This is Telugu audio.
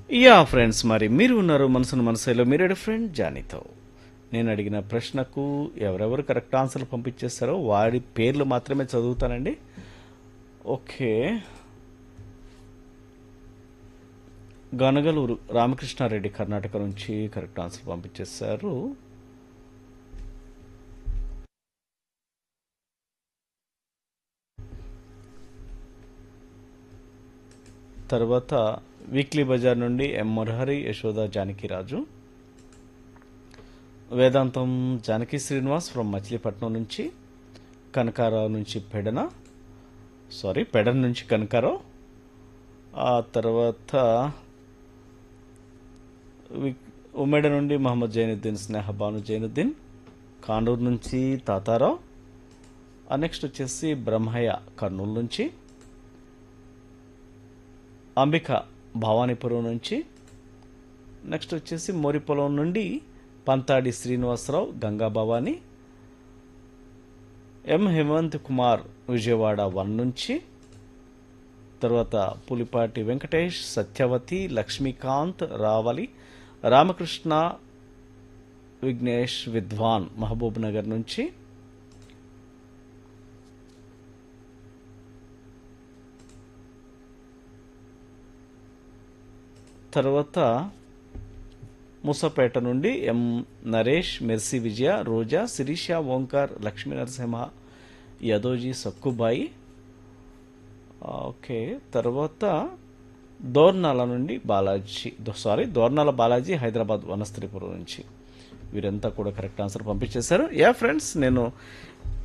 యా ఫ్రెండ్స్ మరి మీరు ఉన్నారు మనసును మనసులో మీరేడు ఫ్రెండ్ జానీతో నేను అడిగిన ప్రశ్నకు ఎవరెవరు కరెక్ట్ ఆన్సర్లు పంపించేస్తారో వాడి పేర్లు మాత్రమే చదువుతానండి ఓకే గనగలూరు రామకృష్ణారెడ్డి కర్ణాటక నుంచి కరెక్ట్ ఆన్సర్ పంపించేశారు తర్వాత వీక్లీ బజార్ నుండి ఎం మురహరి యశోద జానకిరాజు వేదాంతం జానకి శ్రీనివాస్ ఫ్రమ్ మచిలీపట్నం నుంచి కనకారావు నుంచి పెడన సారీ పెడన నుంచి కనకారావు ఆ తర్వాత వి- ఉమ్మడి నుండి మహమ్మద్ జైనుద్దీన్ స్నేహ భాను జైనుద్దీన్ కానూరు నుంచి తాతారావు ఆ నెక్స్ట్ వచ్చేసి బ్రహ్మయ్య కర్నూలు నుంచి అంబిక భవానీపురం నుంచి నెక్స్ట్ వచ్చేసి మోరిపొలం నుండి పంతాడి శ్రీనివాసరావు గంగా భవాని ఎం హేమంత్ కుమార్ విజయవాడ వన్ నుంచి తర్వాత పులిపాటి వెంకటేష్ సత్యవతి లక్ష్మీకాంత్ రావలి రామకృష్ణ విఘ్నేష్ విద్వాన్ మహబూబ్ నగర్ నుంచి తర్వాత మూసపేట నుండి ఎం నరేష్ మెర్సీ విజయ రోజా శిరీష ఓంకార్ లక్ష్మీ నరసింహ యదోజీ సక్కుబాయి ఆ, ఓకే తర్వాత దోర్నాల నుండి బాలాజీ దో- సారీ దోర్నాల బాలాజీ హైదరాబాద్ వనస్త్రీపురం నుంచి వీరంతా కూడా కరెక్ట్ ఆన్సర్ పంపించేశారు యా ఫ్రెండ్స్ నేను